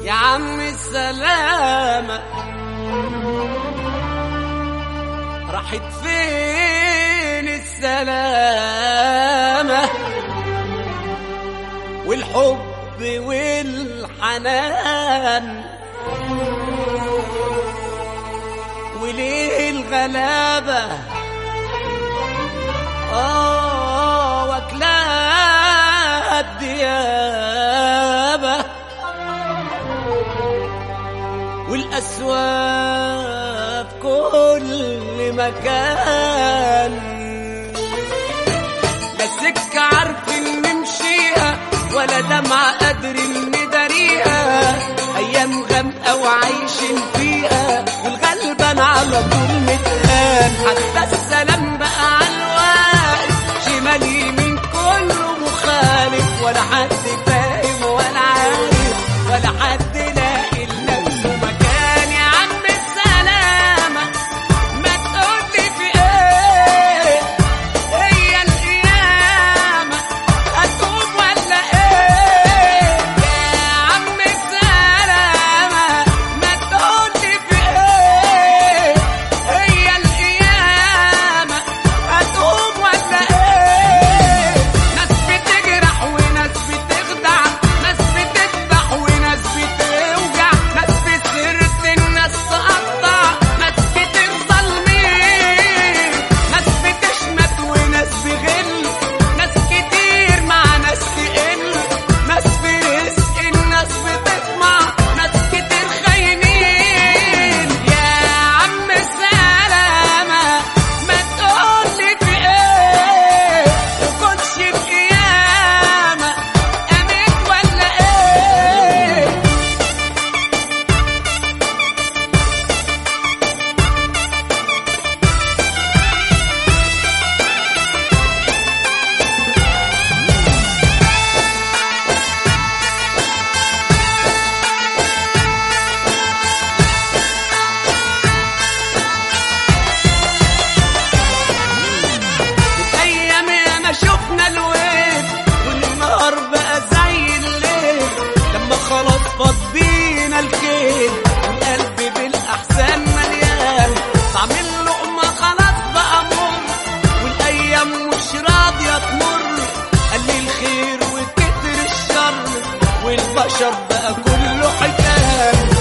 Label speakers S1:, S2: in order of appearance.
S1: يا عم السلامة راحت فين السلامة والحب والحنان وليه الغلابة آه واكلها الديابة والأسواق في كل مكان لا سكة عارفين نمشيها ولا دمعة قادرين نداريها أيام غامقة وعايشين فيها والغلبان على طول متهان حتى السلام بقى على الواقف شمال يمين كله مخالف ولا حد فاهم ولا عارف ولا حد لاقي لنفسه مكان يا عم السلامة ما تقولي في ايه هي القيامة هتقوم ولا ايه يا عم السلامة ما تقولي في ايه هي القيامة هتقوم ولا ايه ناس بتجرح وناس بتخدع ناس بتذبح وناس بتوجع ناس بسرت الناس تقطع ناس كتير ظالمين ناس بتشمت وناس بغل ناس كتير مع ناس تقل ناس برزق الناس بتطمع ناس كتير خاينين يا عم السلامة ما تقولي في ايه تكونش القيامة قامت ولا ايه الايام ما شفنا الويل والنهار بقى زي الليل لما خلاص فاض بينا الخيل والقلب بالاحزان مليان طعم اللقمه خلاص بقى مر والايام مش راضيه تمر قل الخير وكتر الشر والبشر بقى كله حكايه